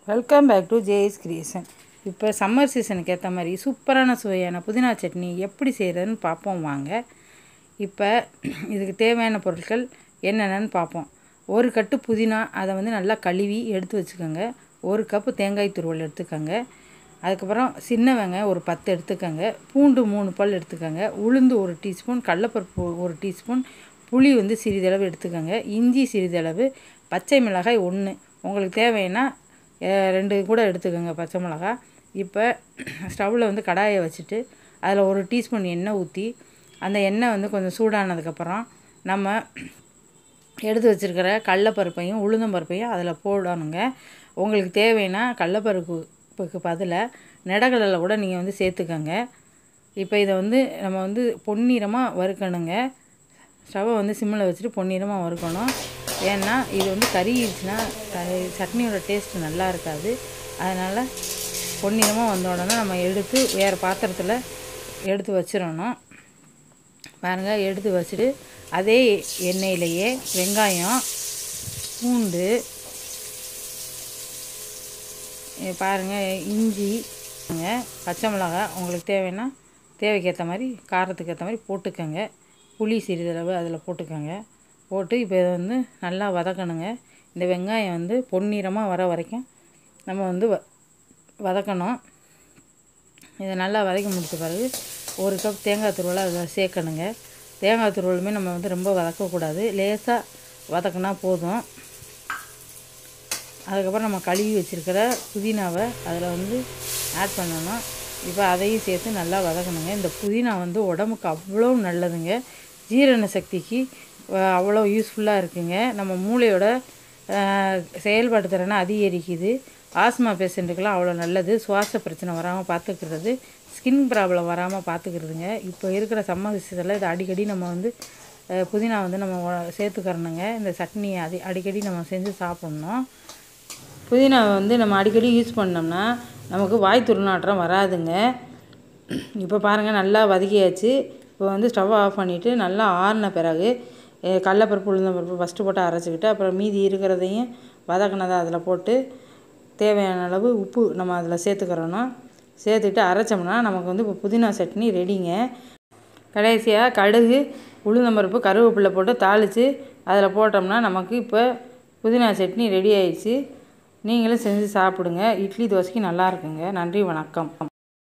welcome back to JS creation இப்போ summer சீசனுக்கு ஏற்ற மாதிரி சூப்பரான சுவையான புதினா சட்னி எப்படி செய்கிறதுன்னு பார்ப்போம் வாங்க இப்போ இதுக்கு தேவையான பொருட்கள் என்னென்னு பார்ப்போம் ஒரு கட்டு புதினா அதை வந்து நல்லா கழுவி எடுத்து வச்சுக்கோங்க ஒரு கப்பு தேங்காய் துருவல் எடுத்துக்கோங்க அதுக்கப்புறம் சின்ன வெங்காயம் ஒரு பத்து எடுத்துக்கோங்க பூண்டு மூணு பல் எடுத்துக்கோங்க உளுந்து ஒரு டீஸ்பூன் கடலப்பருப்பு ஒரு டீஸ்பூன் புளி வந்து சிறிதளவு எடுத்துக்கோங்க இஞ்சி சிறிதளவு பச்சை மிளகாய் ஒன்று உங்களுக்கு தேவைன்னா அஹ், ரெண்டு கூட எடுத்துக்கோங்க பச்சை மிளகாய் இப்போ ஸ்டவ்வில் வந்து கடாயை வச்சுட்டு அதில் ஒரு டீஸ்பூன் எண்ணெய் ஊற்றி அந்த எண்ணெய் வந்து கொஞ்சம் சூடானதுக்கப்புறம் நம்ம எடுத்து வச்சுருக்கிற கடலப்பருப்பையும் உளுந்தம்பருப்பையும் அதில் போடணுங்க உங்களுக்கு தேவைன்னா கடலப்பருப்புக்கு பதிலாக நெடக்கடலை கூட நீங்கள் வந்து சேர்த்துக்கோங்க இப்போ இதை வந்து நம்ம வந்து பொன்னிறமாக வறுக்கணுங்க ஸ்டவ்வை வந்து சிம்மில் வச்சுட்டு பொன்னிறமாக வறுக்கணும் ஏன்னா இது வந்து கறிடுச்சுன்னா க- சட்னியோட டேஸ்ட் நல்லா இருக்காது அதனால் பொன்னிறமாக வந்த உடனே நம்ம எடுத்து வேறு பாத்திரத்தில் எடுத்து வச்சிடணும் பாருங்கள் எடுத்து வச்சுட்டு அதே எண்ணெயிலேயே வெங்காயம் பூண்டு இங்க பாருங்க இஞ்சி ங்க, பச்சை மிளகாய் உங்களுக்கு தேவைன்னா தேவைக்கேற்ற மாதிரி காரத்துக்கு ஏற்ற மாதிரி போட்டுக்கோங்க புளி சிறிதளவு அதில் போட்டுக்கோங்க போட்டு இப்போ இதை வந்து நல்லா வதக்கணுங்க இந்த வெங்காயம் வந்து பொன்னிறமாக வர வரைக்கும் நம்ம வந்து வ வதக்கணும் இதை நல்லா வதக்கி முடிச்ச பிறகு ஒரு கப் தேங்காய் துருவலை அதில் சேர்க்கணுங்க தேங்காய் துருவலுமே நம்ம வந்து ரொம்ப வதக்கக்கூடாது லேசாக வதக்குனா போதும் அதுக்கப்புறம் நம்ம கழுவி வச்சுருக்கிற புதினாவை அதில் வந்து ஆட் பண்ணணும் இப்போ அதையும் சேர்த்து நல்லா வதக்கணுங்க இந்த புதினா வந்து உடம்புக்கு அவ்வளோ நல்லதுங்க ஜீரண சக்திக்கு அஹ், அவ்வளோ யூஸ்ஃபுல்லாக இருக்குங்க நம்ம மூளையோட அஹ், செயல்பாட்டு திறனை அதிகரிக்குது ஆஸ்மா பேஷண்ட்டுக்கெல்லாம் அவ்வளோ நல்லது சுவாச பிரச்சனை வராமல் பார்த்துக்கிறது ஸ்கின் ப்ராப்ளம் வராமல் பார்த்துக்கிறதுங்க இப்போ இருக்கிற சம்மர் சீசனில் இதை அடிக்கடி நம்ம வந்து அஹ், புதினா வந்து நம்ம உ- சேர்த்துக்கறணுங்க இந்த சட்னியை அடி அடிக்கடி நம்ம செஞ்சு சாப்பிட்ணும் புதினாவை வந்து நம்ம அடிக்கடி யூஸ் பண்ணோம்னா நமக்கு வாய் துர்நாற்றம் வராதுங்க இப்போ பாருங்கள் நல்லா வதக்கியாச்சு இப்போ வந்து ஸ்டவ் ஆஃப் பண்ணிவிட்டு நல்லா ஆறின பிறகு அஹ், கடலப்பருப்பு உளுந்தம்பருப்பு ஃபஸ்ட்டு போட்டு அரைச்சிக்கிட்டு அப்புறம் மீதி இருக்கிறதையும் வதக்கினதை அதில் போட்டு தேவையான அளவு உப்பு நம்ம அதில் சேர்த்துக்கிறணும் சேர்த்துக்கிட்டு அரைச்சோம்னா நமக்கு வந்து இப்போ புதினா சட்னி ரெடிங்க கடைசியாக கடுகு உளுந்தம்பருப்பு கருவேப்பிலை போட்டு தாளித்து அதில் போட்டோம்னா நமக்கு இப்போ புதினா சட்னி ரெடி ஆயிடுச்சு நீங்களும் செஞ்சு சாப்பிடுங்க இட்லி தோசைக்கு நல்லா இருக்குங்க நன்றி வணக்கம்